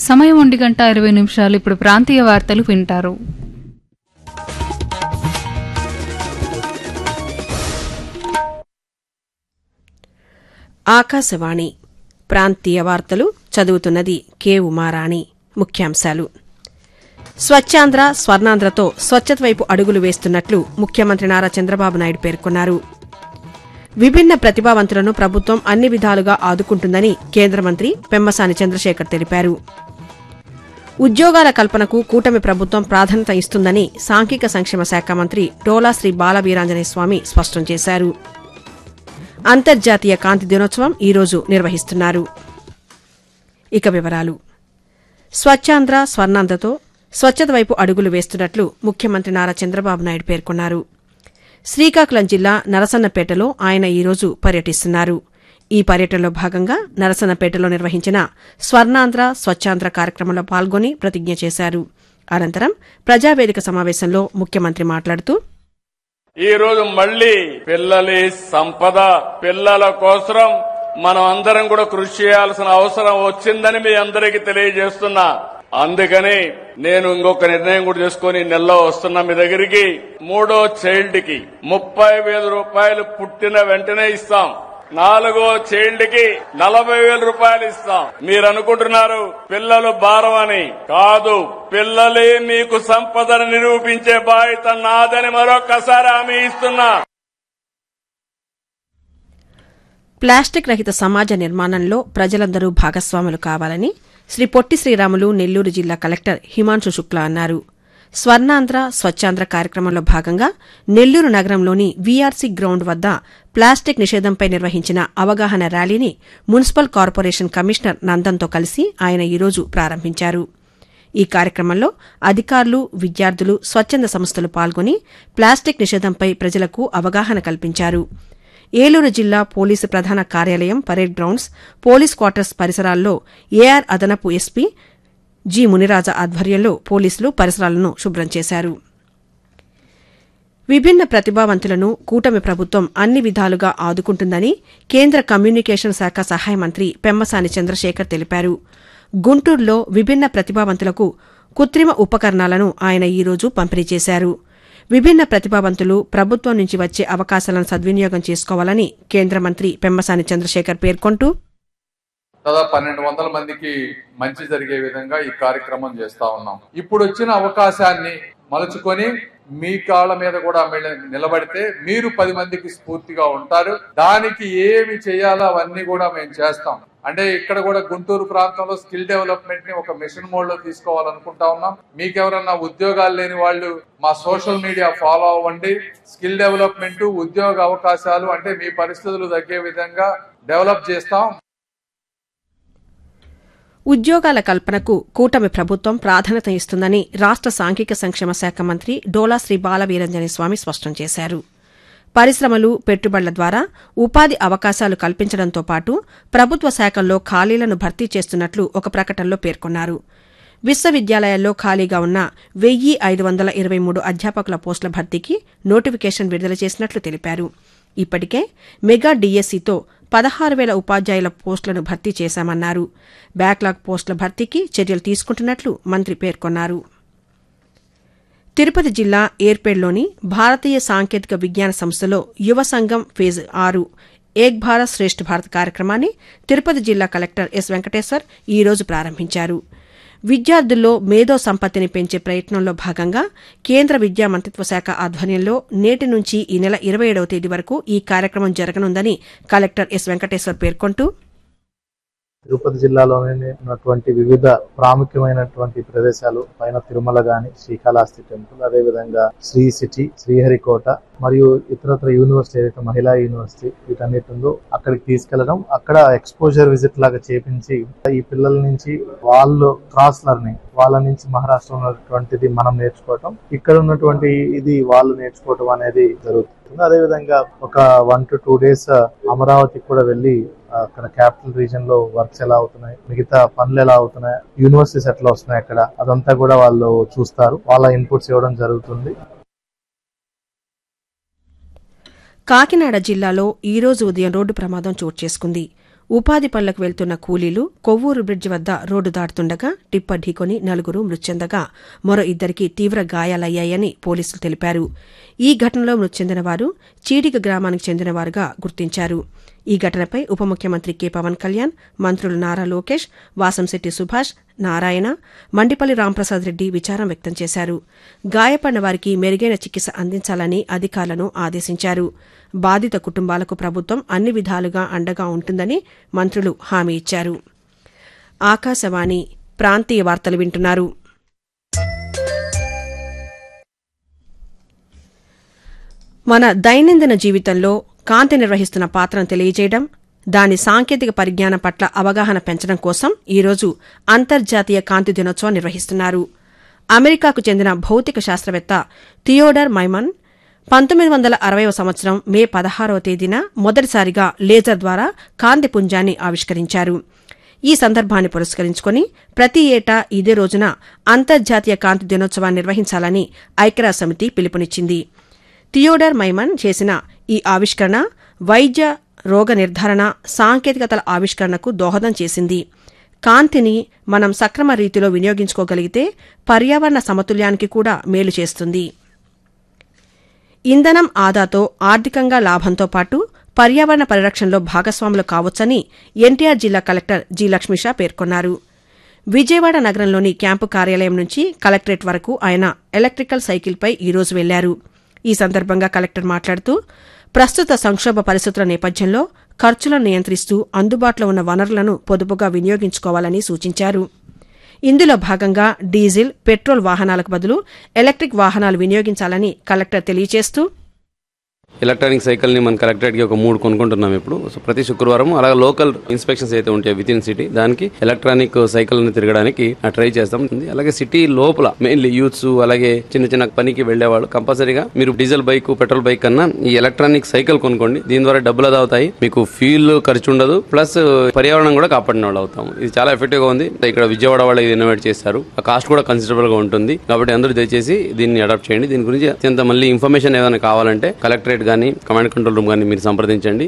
సమయం ఒంటి గంట ఇరవై నిమిషాలు ఇప్పుడు ప్రాంతీయ వార్తలు వింటారు ఆకాశవాణి ప్రాంతీయ వార్తలు చదువుతున్నది కె ఉమారాణి ముఖ్యాంశాలు స్వచ్ఛాంధ్ర స్వర్ణాంధ్రతో స్వచ్ఛత వైపు అడుగులు వేస్తున్నట్లు ముఖ్యమంత్రి నారా చంద్రబాబు నాయుడు పేర్కొన్నారు విభిన్న ప్రతిభావంతులను ప్రభుత్వం అన్ని విధాలుగా ఆదుకుంటుందని కేంద్ర మంత్రి పెమ్మసాని చంద్రశేఖర్ తెలిపారు ఉద్యోగాల కల్పనకు కూటమి ప్రభుత్వం ప్రాధాన్యత ఇస్తుందని సాంఘిక సంక్షేమ శాఖ మంత్రి డోలా శ్రీ బాలవీరాంజనేయ స్వామి స్పష్టం చేశారు అంతర్జాతీయ కాంతి దినోత్సవం ఈరోజు నిర్వహిస్తున్నారు ఇక వివరాలు స్వచ్ఛాంధ్ర స్వర్ణాంధ్రతో స్వచ్ఛత వైపు అడుగులు వేస్తున్నట్లు ముఖ్యమంత్రి నారా చంద్రబాబు నాయుడు పేర్కొన్నారు శ్రీకాకుళం జిల్లా నరసన్నపేటలో ఆయన ఈరోజు పర్యటిస్తున్నారు ఈ పర్యటనలో భాగంగా నరసన్నపేటలో నిర్వహించిన స్వర్ణాంధ్ర స్వచ్ఛాంధ్ర కార్యక్రమంలో పాల్గొని ప్రతిజ్ఞ చేశారు అనంతరం ప్రజావేదిక సమావేశంలో ముఖ్యమంత్రి మాట్లాడుతూ ఈ రోజు మళ్ళీ పిల్లలి సంపద పిల్లల కోసం మనం అందరం కూడా కృషి చేయాల్సిన అవసరం వచ్చిందని మీ అందరికీ తెలియజేస్తున్నా అందుకని నేను ఇంకొక నిర్ణయం కూడా చేసుకుని నెలలో వస్తున్నా మీ దగ్గరికి మూడో చైల్డ్ కి ముప్పై వేల రూపాయలు పుట్టిన వెంటనే ఇస్తాం నాలుగో చైల్డ్ కి నలభై వేల రూపాయలు ఇస్తాం మీరు అనుకుంటున్నారు పిల్లలు భారం అని కాదు పిల్లలే మీకు సంపదను నిరూపించే బాధ్యత నాదని మరొకసారి హామీ ఇస్తున్నా ప్లాస్టిక్ రహిత సమాజ నిర్మాణంలో ప్రజలందరూ భాగస్వాములు కావాలని శ్రీ పొట్టి శ్రీరాములు నెల్లూరు జిల్లా కలెక్టర్ హిమాంశు శుక్లా అన్నారు స్వర్ణాంధ్ర స్వచ్ఛాంధ్ర కార్యక్రమంలో భాగంగా నెల్లూరు నగరంలోని వీఆర్సీ గ్రౌండ్ వద్ద ప్లాస్టిక్ నిషేధంపై నిర్వహించిన అవగాహన ర్యాలీని మున్సిపల్ కార్పొరేషన్ కమిషనర్ నందన్తో కలిసి ఆయన ఈరోజు ప్రారంభించారు ఈ కార్యక్రమంలో అధికారులు విద్యార్థులు స్వచ్ఛంద సంస్థలు పాల్గొని ప్లాస్టిక్ నిషేధంపై ప్రజలకు అవగాహన కల్పించారు ఏలూరు జిల్లా పోలీసు ప్రధాన కార్యాలయం పరేడ్ గ్రౌండ్స్ పోలీస్ క్వార్టర్స్ పరిసరాల్లో ఏఆర్ అదనపు ఎస్పీ జి మునిరాజ ఆధ్వర్యంలో పోలీసులు పరిసరాలను శుభ్రం చేశారు విభిన్న ప్రతిభావంతులను కూటమి ప్రభుత్వం అన్ని విధాలుగా ఆదుకుంటుందని కేంద్ర కమ్యూనికేషన్ శాఖ సహాయ మంత్రి పెమ్మసాని చంద్రశేఖర్ తెలిపారు గుంటూరులో విభిన్న ప్రతిభావంతులకు కృత్రిమ ఉపకరణాలను ఆయన ఈరోజు పంపిణీ చేశారు విభిన్న ప్రతిభావంతులు ప్రభుత్వం నుంచి వచ్చే అవకాశాలను సద్వినియోగం చేసుకోవాలని కేంద్ర మంత్రి పెమ్మసాని చంద్రశేఖర్ పేర్కొంటూ దాదాపు పన్నెండు వందల మందికి మంచి జరిగే విధంగా ఈ కార్యక్రమం చేస్తా ఉన్నాం ఇప్పుడు వచ్చిన అవకాశాన్ని మలుచుకొని మీ కాళ్ళ మీద కూడా మెల్ల- నిలబడితే మీరు పది మందికి స్ఫూర్తిగా ఉంటారు దానికి ఏమి చేయాలో అవన్నీ కూడా మేము చేస్తాం అంటే ఇక్కడ కూడా గుంటూరు ప్రాంతంలో స్కిల్ డెవలప్మెంట్ ని ఒక మిషన్ మోడ్ లో తీసుకోవాలనుకుంటా ఉన్నాం మీకెవరన్నా ఉద్యోగాలు లేని వాళ్ళు మా సోషల్ మీడియా ఫాలో అవ్వండి స్కిల్ డెవలప్మెంట్ ఉద్యోగ అవకాశాలు అంటే మీ పరిస్థితులు తగ్గే విధంగా డెవలప్ చేస్తాం ఉద్యోగాల కల్పనకు కూటమి ప్రభుత్వం ప్రాధాన్యత ఇస్తుందని రాష్ట సాంఘిక సంక్షేమ శాఖ మంత్రి డోలా శ్రీ బాలవీరంజని స్వామి స్పష్టం చేశారు పరిశ్రమలు పెట్టుబడుల ద్వారా ఉపాధి అవకాశాలు కల్పించడంతో పాటు ప్రభుత్వ శాఖల్లో ఖాళీలను భర్తీ చేస్తున్నట్లు ఒక ప్రకటనలో పేర్కొన్నారు విశ్వవిద్యాలయాల్లో ఖాళీగా ఉన్న వెయ్యి ఐదు వందల ఇరవై మూడు అధ్యాపకుల పోస్టుల భర్తీకి నోటిఫికేషన్ విడుదల చేసినట్లు తెలిపారు ఇప్పటికే మెగా డీఎస్సీతో పదహారు వేల ఉపాధ్యాయుల పోస్టులను భర్తీ చేశామన్నారు బ్యాక్లాగ్ పోస్టుల భర్తీకి చర్యలు తీసుకుంటున్నట్లు మంత్రి పేర్కొన్నారు తిరుపతి జిల్లా ఏర్పేడ్లోని భారతీయ సాంకేతిక విజ్ఞాన సంస్థలో యువ సంఘం ఫేజ్ ఆరు ఏక్ భారత్ శ్రేష్ఠ భారత్ కార్యక్రమాన్ని తిరుపతి జిల్లా కలెక్టర్ ఎస్ వెంకటేశ్వర్ ఈ రోజు ప్రారంభించారు విద్యార్థుల్లో మేధో సంపత్తిని పెంచే ప్రయత్నంలో భాగంగా కేంద్ర విద్యా మంత్రిత్వ శాఖ ఆధ్వర్యంలో నేటి నుంచి ఈ నెల ఇరవై ఏడవ తేదీ వరకు ఈ కార్యక్రమం జరగనుందని కలెక్టర్ ఎస్ వెంకటేశ్వర్ పేర్కొంటూ తిరుపతి జిల్లాలోనే ఉన్నటువంటి వివిధ ప్రాముఖ్యమైనటువంటి ప్రదేశాలు పైన తిరుమల గాని శ్రీకాళహస్తి టెంపుల్ అదే విధంగా శ్రీ సిటీ శ్రీహరికోట మరియు ఇతరత్ర యూనివర్సిటీ ఏదైతే మహిళా యూనివర్సిటీ వీటన్నిటి ఉందో అక్కడికి తీసుకెళ్లడం అక్కడ ఎక్స్పోజర్ విజిట్ లాగా చేపించి ఈ పిల్లల నుంచి వాళ్ళు క్రాస్ లెర్నింగ్ వాళ్ళ నుంచి మహారాష్ట్ర ఉన్నటువంటిది మనం నేర్చుకోవటం ఇక్కడ ఉన్నటువంటి ఇది వాళ్ళు నేర్చుకోవటం అనేది జరుగుతుంది అదే విధంగా ఒక వన్ టు టూ డేస్ అమరావతికి కూడా వెళ్ళి అక్కడ క్యాపిటల్ రీజన్ లో వర్క్స్ ఎలా అవుతున్నాయి మిగతా పనులు ఎలా అవుతున్నాయి యూనివర్సిటీస్ ఎట్లా వస్తున్నాయి అక్కడ అదంతా కూడా వాళ్ళు చూస్తారు వాళ్ళ ఇన్పుట్స్ ఇవ్వడం జరుగుతుంది కాకినాడ జిల్లాలో ఈ రోజు ఉదయం రోడ్డు ప్రమాదం చోటు చేసుకుంది ఉపాధి పనులకు వెళ్తున్న కూలీలు కొవ్వూరు బ్రిడ్జి వద్ద రోడ్డు దాటుతుండగా టిప్పర్ ఢీకొని నలుగురు మృతి చెందగా మరో ఇద్దరికి తీవ్ర గాయాలయ్యాయని పోలీసులు తెలిపారు ఈ ఘటనలో మృతి చెందిన వారు చీడిగ గ్రామానికి చెందినవారుగా గుర్తించారు ఈ ఘటనపై ఉప ముఖ్యమంత్రి కె పవన్ కళ్యాణ్ మంత్రులు నారా లోకేష్ వాసంశెట్టి సుభాష్ నారాయణ మండిపల్లి రాంప్రసాద్ రెడ్డి విచారం వ్యక్తం చేశారు గాయపడిన వారికి మెరుగైన చికిత్స అందించాలని అధికారులను ఆదేశించారు బాధిత కుటుంబాలకు ప్రభుత్వం అన్ని విధాలుగా అండగా ఉంటుందని మంత్రులు హామీ ఇచ్చారు ఆకాశవాణి ప్రాంతీయ వార్తలు వింటున్నారు మన దైనందిన జీవితంలో కాంతి నిర్వహిస్తున్న పాత్రను తెలియజేయడం దాని సాంకేతిక పరిజ్ఞానం పట్ల అవగాహన పెంచడం కోసం ఈరోజు అంతర్జాతీయ కాంతి దినోత్సవం నిర్వహిస్తున్నారు అమెరికాకు చెందిన భౌతిక శాస్త్రవేత్త థియోడర్ మైమన్ పంతొమ్మిది వందల అరవైవ సంవత్సరం మే పదహారవ తేదీన మొదటిసారిగా లేజర్ ద్వారా కాంతి పుంజాన్ని ఆవిష్కరించారు ఈ సందర్భాన్ని పురస్కరించుకుని ప్రతి ఏటా ఇదే రోజున అంతర్జాతీయ కాంతి దినోత్సవాన్ని నిర్వహించాలని ఐక్యరాజ్య సమితి పిలుపునిచ్చింది థియోడర్ మైమన్ చేసిన ఈ ఆవిష్కరణ వైద్య రోగ నిర్ధారణ సాంకేతికతల ఆవిష్కరణకు దోహదం చేసింది కాంతిని మనం సక్రమ రీతిలో వినియోగించుకోగలిగితే పర్యావరణ సమతుల్యానికి కూడా మేలు చేస్తుంది ఇంధనం ఆదాతో ఆర్థికంగా లాభంతో పాటు పర్యావరణ పరిరక్షణలో భాగస్వాములు కావచ్చని ఎన్టీఆర్ జిల్లా కలెక్టర్ జి లక్ష్మీషా పేర్కొన్నారు విజయవాడ నగరంలోని క్యాంపు కార్యాలయం నుంచి కలెక్టరేట్ వరకు ఆయన ఎలక్ట్రికల్ సైకిల్పై ఈరోజు వెళ్లారు ఈ సందర్భంగా కలెక్టర్ మాట్లాడుతూ ప్రస్తుత సంక్షోభ పరిస్థితుల నేపథ్యంలో ఖర్చులను నియంత్రిస్తూ అందుబాటులో ఉన్న వనరులను పొదుపుగా వినియోగించుకోవాలని సూచించారు ఇందులో భాగంగా డీజిల్ పెట్రోల్ వాహనాలకు బదులు ఎలక్ట్రిక్ వాహనాలు వినియోగించాలని కలెక్టర్ తెలియజేస్తూ ఎలక్ట్రానిక్ సైకిల్ ని మన కలెక్టరేట్ కి ఒక మూడు కొనుక్కుంటున్నాం ఇప్పుడు సో ప్రతి శుక్రవారం అలాగే లోకల్ ఇన్స్పెక్షన్స్ అయితే ఉంటాయి విత్ ఇన్ సిటీ దానికి ఎలక్ట్రానిక్ సైకిల్ ని తిరగడానికి ట్రై చేస్తాం అలాగే సిటీ లోపల మెయిన్లీ యూత్స్ అలాగే చిన్న చిన్న పనికి వెళ్లేవాళ్ళు కంపల్సరీగా మీరు డీజిల్ బైక్ పెట్రోల్ బైక్ కన్నా ఈ ఎలక్ట్రానిక్ సైకిల్ కొనుక్కోండి దీని ద్వారా డబ్బులు అది అవుతాయి మీకు ఫ్యూల్ ఖర్చు ఉండదు ప్లస్ పర్యావరణం కూడా కాపాడిన వాళ్ళు అవుతాం ఇది చాలా ఎఫెక్టివ్ గా ఉంది ఇక్కడ విజయవాడ వాళ్ళు ఇది ఇన్నోవేట్ చేస్తారు ఆ కాస్ట్ కూడా కన్సిడరబుల్ గా ఉంటుంది కాబట్టి అందరూ దయచేసి దీన్ని అడాప్ట్ చేయండి దీని గురించి అత్యంత మళ్ళీ ఇన్ఫర్మేషన్ ఏదైనా కావాలంటే కలెక్టరేట్ కానీ కమాండ్ కంట్రోల్ రూమ్ కానీ మీరు సంప్రదించండి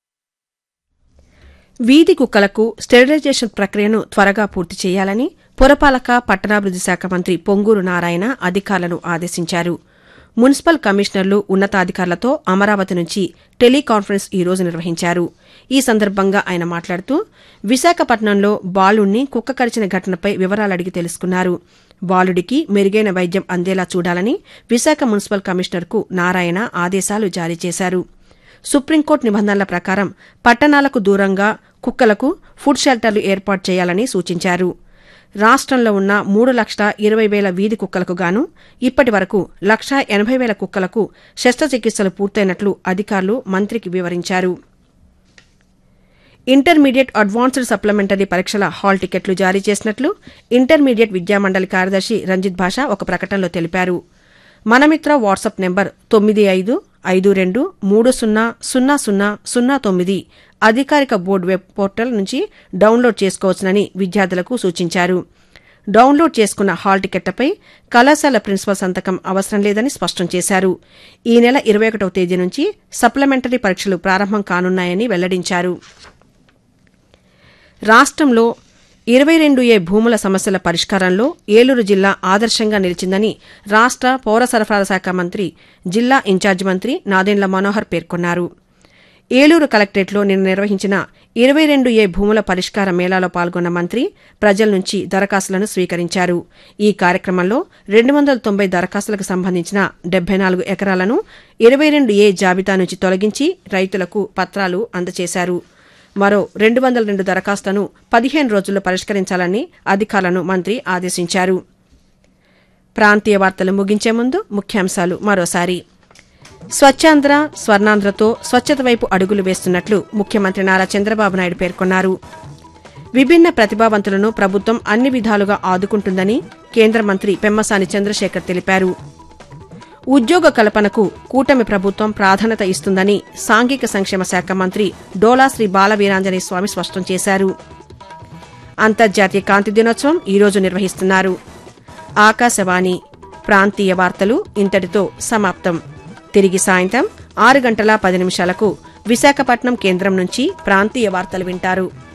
వీధి కుక్కలకు స్టెరిలైజేషన్ ప్రక్రియను త్వరగా పూర్తి చేయాలని పురపాలక పట్టణాభివృద్ది శాఖ మంత్రి పొంగూరు నారాయణ అధికారులను ఆదేశించారు మున్సిపల్ కమిషనర్లు ఉన్నతాధికారులతో అమరావతి నుంచి టెలికాన్ఫరెన్స్ ఈ రోజు నిర్వహించారు ఈ సందర్భంగా ఆయన మాట్లాడుతూ విశాఖపట్నంలో బాలుణ్ణి కుక్క కరిచిన ఘటనపై వివరాలు అడిగి తెలుసుకున్నారు బాలుడికి మెరుగైన వైద్యం అందేలా చూడాలని విశాఖ మున్సిపల్ కమిషనర్కు నారాయణ ఆదేశాలు జారీ చేశారు సుప్రీంకోర్టు నిబంధనల ప్రకారం పట్టణాలకు దూరంగా కుక్కలకు ఫుడ్ షెల్టర్లు ఏర్పాటు చేయాలని సూచించారు రాష్ట్రంలో ఉన్న మూడు లక్షల ఇరవై వేల వీధి కుక్కలకు గాను ఇప్పటి వరకు లక్షా ఎనభై వేల కుక్కలకు శస్త్రచికిత్సలు పూర్తయినట్లు అధికారులు మంత్రికి వివరించారు ఇంటర్మీడియట్ అడ్వాన్స్డ్ సప్లిమెంటరీ పరీక్షల హాల్ టికెట్లు జారీ చేసినట్లు ఇంటర్మీడియట్ విద్యామండలి కార్యదర్శి రంజిత్ భాష ఒక ప్రకటనలో తెలిపారు మనమిత్ర వాట్సాప్ నెంబర్ తొమ్మిది ఐదు ఐదు రెండు మూడు సున్నా సున్నా సున్నా సున్నా తొమ్మిది అధికారిక బోర్డు వెబ్ పోర్టల్ నుంచి డౌన్లోడ్ చేసుకోవచ్చునని విద్యార్థులకు సూచించారు డౌన్లోడ్ చేసుకున్న హాల్ టికెట్లపై కళాశాల ప్రిన్సిపల్ సంతకం అవసరం లేదని స్పష్టం చేశారు ఈ నెల ఇరవై ఒకటవ తేదీ నుంచి సప్లిమెంటరీ పరీక్షలు ప్రారంభం కానున్నాయని వెల్లడించారు రాష్ట్రంలో ఇరవై రెండు ఏ భూముల సమస్యల పరిష్కారంలో ఏలూరు జిల్లా ఆదర్శంగా నిలిచిందని రాష్ట్ర పౌర సరఫరాల శాఖ మంత్రి జిల్లా ఇన్ఛార్జి మంత్రి నాదెండ్ల మనోహర్ పేర్కొన్నారు ఏలూరు కలెక్టరేట్లో నిన్న నిర్వహించిన ఇరవై రెండు ఏ భూముల పరిష్కార మేళాలో పాల్గొన్న మంత్రి ప్రజల నుంచి దరఖాస్తులను స్వీకరించారు ఈ కార్యక్రమంలో రెండు వందల తొంభై దరఖాస్తులకు సంబంధించిన డెబ్బై నాలుగు ఎకరాలను ఇరవై రెండు ఏ జాబితా నుంచి తొలగించి రైతులకు పత్రాలు అందజేశారు మరో రెండు వందల రెండు దరఖాస్తులను పదిహేను రోజుల్లో పరిష్కరించాలని అధికారులను మంత్రి ఆదేశించారు ప్రాంతీయ వార్తలు ముగించే ముందు ముఖ్యాంశాలు మరోసారి స్వచ్ఛాంధ్ర స్వర్ణాంధ్రతో స్వచ్ఛత వైపు అడుగులు వేస్తున్నట్లు ముఖ్యమంత్రి నారా చంద్రబాబు నాయుడు పేర్కొన్నారు విభిన్న ప్రతిభావంతులను ప్రభుత్వం అన్ని విధాలుగా ఆదుకుంటుందని కేంద్ర మంత్రి పెమ్మసాని చంద్రశేఖర్ తెలిపారు ఉద్యోగ కల్పనకు కూటమి ప్రభుత్వం ప్రాధాన్యత ఇస్తుందని సాంఘిక సంక్షేమ శాఖ మంత్రి డోలా శ్రీ బాలవీరాంజనేయ స్వామి స్పష్టం చేశారు అంతర్జాతీయ కాంతి దినోత్సవం ఈరోజు నిర్వహిస్తున్నారు ఆకాశవాణి ప్రాంతీయ వార్తలు ఇంతటితో సమాప్తం తిరిగి సాయంత్రం ఆరు గంటల పది నిమిషాలకు విశాఖపట్నం కేంద్రం నుంచి ప్రాంతీయ వార్తలు వింటారు